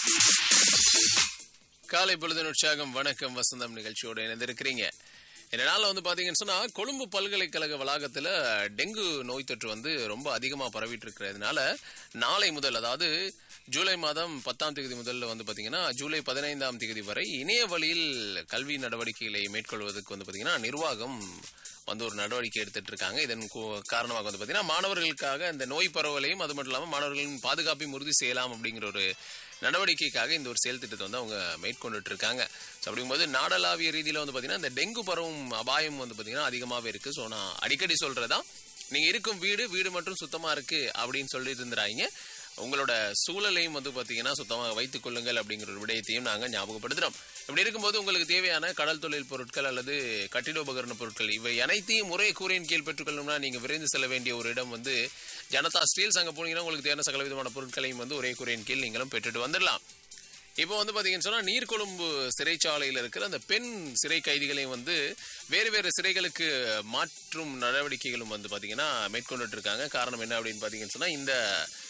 காலை பொழுதின் உற்சாகம் வணக்கம் வசந்தம் நிகழ்ச்சியோட இணைந்திருக்கிறீங்க இந்த நாள்ல வந்து பாத்தீங்கன்னு சொன்னா கொழும்பு பல்கலைக்கழக வளாகத்துல டெங்கு நோய் தொற்று வந்து ரொம்ப அதிகமா பரவிட்டு இருக்கிறதுனால நாளை முதல் அதாவது ஜூலை மாதம் பத்தாம் தேதி முதல்ல வந்து பாத்தீங்கன்னா ஜூலை பதினைந்தாம் தேதி வரை இணைய வழியில் கல்வி நடவடிக்கைகளை மேற்கொள்வதற்கு வந்து பாத்தீங்கன்னா நிர்வாகம் வந்து ஒரு நடவடிக்கை எடுத்துட்டு இருக்காங்க இதன் கு- காரணமாக வந்து பாத்தீங்கன்னா மாணவர்களுக்காக இந்த நோய் பரவலையும் அது மட்டும் இல்லாம மாணவர்களின் பாதுகாப்பையும் உறுதி செய்யலாம் அப்படிங்கிற ஒரு நடவடிக்கைக்காக இந்த ஒரு செயல் திட்டத்தை வந்து அவங்க மேற்கொண்டுட்டு இருக்காங்க ஸோ அப்படிங்கும்போது நாடளாவிய ரீதியில வந்து பாத்தீங்கன்னா இந்த டெங்கு பரவும் அபாயம் வந்து பாத்தீங்கன்னா அதிகமாவே இருக்கு ஸோ நான் அடிக்கடி சொல்றதா நீங்க இருக்கும் வீடு வீடு மட்டும் சுத்தமா இருக்கு அப்படின்னு சொல்லிட்டு இருந்துறாங்க உங்களோட சூழலையும் வந்து பாத்தீங்கன்னா சுத்தமாக வைத்துக் கொள்ளுங்கள் அப்படிங்கிற ஒரு விடயத்தையும் நாங்க ஞாபகப்படுத்துறோம் இப்படி இருக்கும்போது உங்களுக்கு தேவையான கடல் தொழில் பொருட்கள் அல்லது கட்டிடோபகரண பொருட்கள் இவை அனைத்தையும் ஒரே கூரையின் கீழ் பெற்றுக்கொள்ளணும்னா நீங்க விரைந்து செல்ல வேண்டிய ஒரு இடம் வந்து ஜனதா ஸ்டீல்ஸ் அங்க போனீங்கன்னா உங்களுக்கு தேவையான சகல விதமான பொருட்களையும் வந்து ஒரே கூரையின் கீழ் நீங்களும் பெற்றுட்டு வந்துடலாம் இப்போ வந்து பாத்தீங்கன்னு சொன்னா நீர்கொழும்பு சிறைச்சாலையில் இருக்கிற அந்த பெண் சிறை கைதிகளையும் வந்து வேறு வேறு சிறைகளுக்கு மாற்றும் நடவடிக்கைகளும் வந்து பாத்தீங்கன்னா மேற்கொண்டுட்டு இருக்காங்க காரணம் என்ன அப்படின்னு பாத்தீங்கன்னு சொன்னா இந்த